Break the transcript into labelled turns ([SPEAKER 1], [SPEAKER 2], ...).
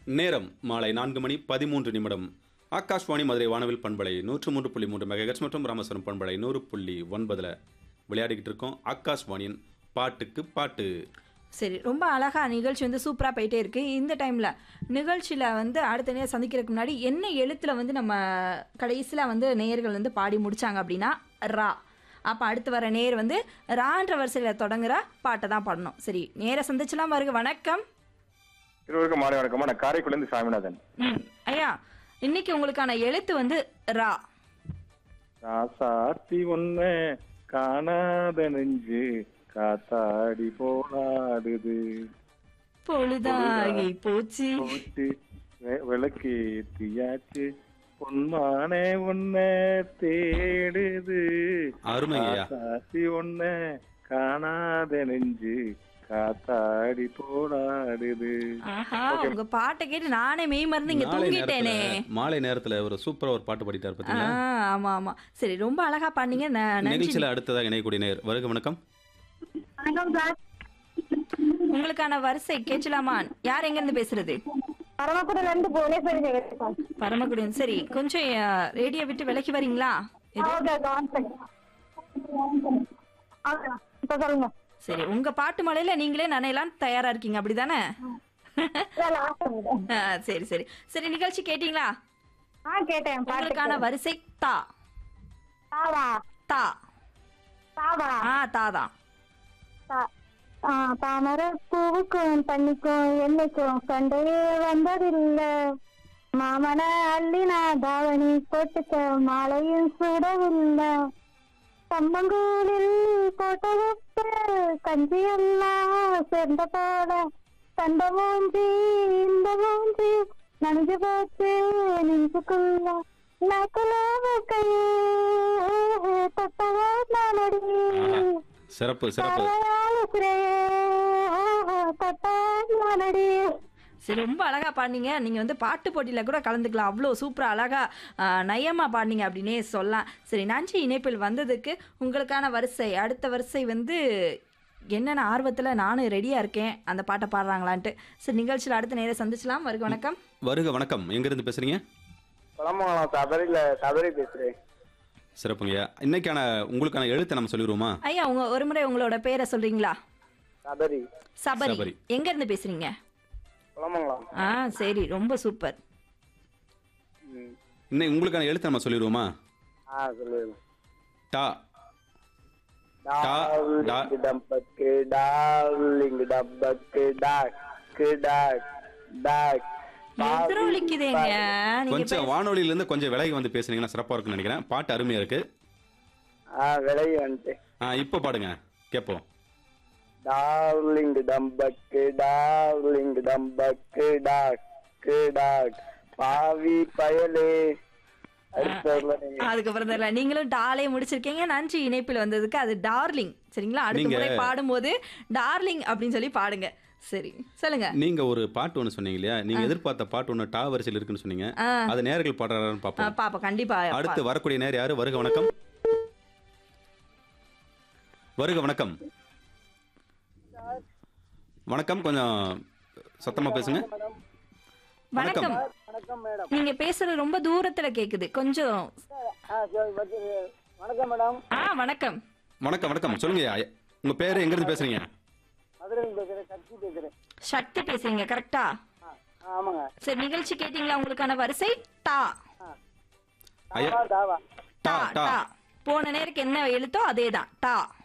[SPEAKER 1] நேரம் மாலை நான்கு மணி பதிமூன்று நிமிடம் ஆகாஷ்வாணி மதுரை வானவில் பண்பலை நூற்று மூன்று புள்ளி மூன்று மெகாஹெட்ஸ் மற்றும் ராமேஸ்வரம் பண்பலை நூறு புள்ளி ஒன்பதில் விளையாடிக்கிட்டு இருக்கோம் ஆகாஷ்வாணியின் பாட்டுக்கு பாட்டு
[SPEAKER 2] சரி ரொம்ப அழகா நிகழ்ச்சி வந்து சூப்பராக போயிட்டே இருக்கு இந்த டைமில் நிகழ்ச்சியில் வந்து அடுத்த நேரம் சந்திக்கிறதுக்கு முன்னாடி என்ன எழுத்தில் வந்து நம்ம கடைசியில் வந்து நேயர்கள் வந்து பாடி முடிச்சாங்க அப்படின்னா ரா அப்போ அடுத்து வர நேர் வந்து ரான்ற வரிசையில் தொடங்குற பாட்டை தான் பாடணும் சரி நேர சந்திச்சலாம் வருக வணக்கம்
[SPEAKER 3] இருவருக்கும் மாலை வணக்கமா நான் காரைக்குடிலேருந்து சாமிநாதன்
[SPEAKER 2] ம் ஐயா இன்னைக்கு உங்களுக்கான எழுத்து வந்து ரா
[SPEAKER 3] ராசாத்தி ஒன்ன காணாத நெஞ்சு காத்தாடி போனாடுது
[SPEAKER 2] பொழுதாகி போச்சு
[SPEAKER 3] போச்சு வெ- விளக்கேத்தியாச்சு பொன்மானே உன்ன தேடுது
[SPEAKER 1] அருமைங்கய்யா
[SPEAKER 3] ராசாத்தி ஒன்ன காணாத நெஞ்சு காத்தாடி போனாடுது
[SPEAKER 2] ஆஹா உங்க பாட்டை கேட்டு நானே மெய் மறந்து இங்க
[SPEAKER 1] மாலை
[SPEAKER 2] தூங்கிட்டேனே
[SPEAKER 1] நேரத்துல மாலை நேரத்துல ஒரு சூப்பரா ஒரு பாட்டு பாடிட்டார்
[SPEAKER 2] ஆ
[SPEAKER 1] பார்த்தீங்களா
[SPEAKER 2] ஆமா ஆமா சரி ரொம்ப அழகா பாடுனீங்க ந- நன்றி
[SPEAKER 1] நிகழ்ச்சியில் அடுத்ததாக இணையக்கூடிய நேர் வருக வணக்கம்
[SPEAKER 2] உங்களுக்கான வரிசை கேட்கலாமா யார் எங்க இருந்து பேசுறது
[SPEAKER 4] பரமக்குடில இருந்து புவனேஸ்வரி ஜெகதீசன்
[SPEAKER 2] பரமக்குடியன் சரி கொஞ்சம் ரேடியோ விட்டு விலகி வரீங்களா இது-
[SPEAKER 4] ஓகே ஒன் செகண்ட் இப்ப சொல்லுங்க
[SPEAKER 2] சரி உங்க பாட்டு மலையில நீங்களே நனையலாம் தயாரா இருக்கீங்க அப்படிதானே
[SPEAKER 4] இல்ல, last one.
[SPEAKER 2] ஆ, சரி சரி சரி நிகழ்ச்சி கேட்டீங்களா
[SPEAKER 4] ஆ கேட்டேன்
[SPEAKER 2] உங்களுக்கான
[SPEAKER 4] பாட்டு
[SPEAKER 2] வரிசை தா
[SPEAKER 4] தாவா
[SPEAKER 2] தா
[SPEAKER 4] தாவா
[SPEAKER 2] ஆ தாதான்
[SPEAKER 4] தா- ஆ, தாமரை பூவுக்கும் தண்ணிக்கும் என்னைக்கும் சண்டையே வந்ததில்ல மாமன அள்ளினா தாவணி போட்டுக்க மாலையும் சுடவில்லை கம்பங்கூலில் போட்ட உப்பு கஞ்சி எல்லாம் சேர்ந்த போல சண்ட மூஞ்சி இந்த மூஞ்சி நனைஞ்சு போச்சு நெஞ்சுக்குள்ள நக்குல கையே தொட்டவோ நானடி
[SPEAKER 1] சிறப்பு சிறப்பு
[SPEAKER 4] நானடி
[SPEAKER 2] சரி ரொம்ப அழகா பாடினீங்க நீங்க வந்து பாட்டு போட்டியில கூட கலந்துக்கலாம் அவ்வளோ சூப்பரா அழகா ஆ, நயமா பாடினீங்க அப்படின்னே சொல்லலாம் சரி நன்றி இணைப்பில் வந்ததுக்கு உங்களுக்கான வரிசை அடுத்த வரிசை வந்து என்னென்ன ஆர்வத்துல நானும் ரெடியா இருக்கேன் அந்த பாட்டை பாடுறாங்களான்ட்டு சரி நிகழ்ச்சியில் அடுத்த நேரம் சந்திச்சலாம் வருக வணக்கம்
[SPEAKER 1] வருக வணக்கம் எங்கிருந்து பேசுறீங்க
[SPEAKER 5] குளமங்கலம் சபரியில் சபரி பேசுகிறேன்
[SPEAKER 1] சிறப்புங்கய்யா இன்னைக்கான உங்களுக்கான எழுத்தை நம்ம சொல்லிடுவோமா
[SPEAKER 2] ஐயா உங்க ஒரு முறை உங்களோட பேரை சொல்றீங்களா
[SPEAKER 5] சபரி
[SPEAKER 2] சபரி
[SPEAKER 1] சபரி.
[SPEAKER 2] எங்க இருந்து பேசுறீங்க
[SPEAKER 5] குளமங்கலம்
[SPEAKER 2] ஆ சரி ரொம்ப சூப்பர்
[SPEAKER 5] ம்
[SPEAKER 1] இன்னை உங்களுக்கான எழுத்தை நம்ம சொல்லிடுவோமா
[SPEAKER 5] ஆ சொல்லுங்க
[SPEAKER 1] டா டா, டா.
[SPEAKER 5] டார்லிங் டம்பக்கு டார்லிங் டம்பக்கு டாக் டாக் டாக்
[SPEAKER 2] எதிரொலிக்குதேங்க நீங்க
[SPEAKER 1] கொஞ்சம் வானொலியில இருந்து கொஞ்சம் விலகி வந்து பேசுனீங்கன்னா சிறப்பா இருக்கும்னு நினைக்கிறேன் பாட்டு அருமையா இருக்கு
[SPEAKER 5] ஆ விலகி வந்துட்டு
[SPEAKER 1] ஆ இப்போ பாடுங்க கேட்போம்
[SPEAKER 5] டார்லிங் டம்பக்கு டார்லிங் டம்பக்கு டாக் டாக் பாவி பயலே அடுத்த சொல்லுங்க
[SPEAKER 2] அதுக்கப்புறம் தெரியல நீங்களும் டாலே முடிச்சிருக்கீங்க நன்றி இணைப்பில் வந்ததுக்கு அது டார்லிங் சரிங்களா அடுத்த
[SPEAKER 1] நீங்க-
[SPEAKER 2] முறை பாடும்போது டார்லிங் அப்படின்னு சொல்லி பாடுங்க சரி சொல்லுங்க
[SPEAKER 1] நீங்க ஒரு பாட்டு ஒன்று சொன்னீங்க இல்லையா நீங்க எதிர்பார்த்த பாட்டு ஒன்று டா வரிசையில் இருக்குன்னு சொன்னீங்க
[SPEAKER 2] ஆ.
[SPEAKER 1] அது நேர்கள் பாடுறாருன்னு
[SPEAKER 2] ஆ,
[SPEAKER 1] பார்ப்போம்
[SPEAKER 2] பாப்போம் கண்டிப்பா
[SPEAKER 1] அடுத்து வரக்கூடிய நேர் யாரு வருக வணக்கம் வருக வணக்கம் வணக்கம் கொஞ்சம் சத்தமா பேசுங்க
[SPEAKER 2] வணக்கம்
[SPEAKER 5] வணக்கம் மேடம்
[SPEAKER 2] நீங்க பேசுறது ரொம்ப தூரத்துல கேக்குது கொஞ்சம்
[SPEAKER 5] ஆ சரி வச்சிரு வணக்கம் மேடம்
[SPEAKER 2] ஆ வணக்கம்
[SPEAKER 1] வணக்கம் வணக்கம் சொல்லுங்க உங்க பேரு எங்க இருந்து பேசுறீங்க
[SPEAKER 5] மதுரையில் பேசுகிறேன் சக்தி பேசுகிறேன்
[SPEAKER 2] சக்தி பேசுறீங்க கரெக்டா
[SPEAKER 5] ஆ ஆமாங்க
[SPEAKER 2] சரி நிகழ்ச்சி கேட்டீங்களா உங்களுக்கான வரிசை டா
[SPEAKER 1] ஐயா
[SPEAKER 5] தாவா தாவா
[SPEAKER 2] டா
[SPEAKER 1] டா டா
[SPEAKER 2] டா போன நேருக்கு என்ன எழுத்தோ அதேதான் டா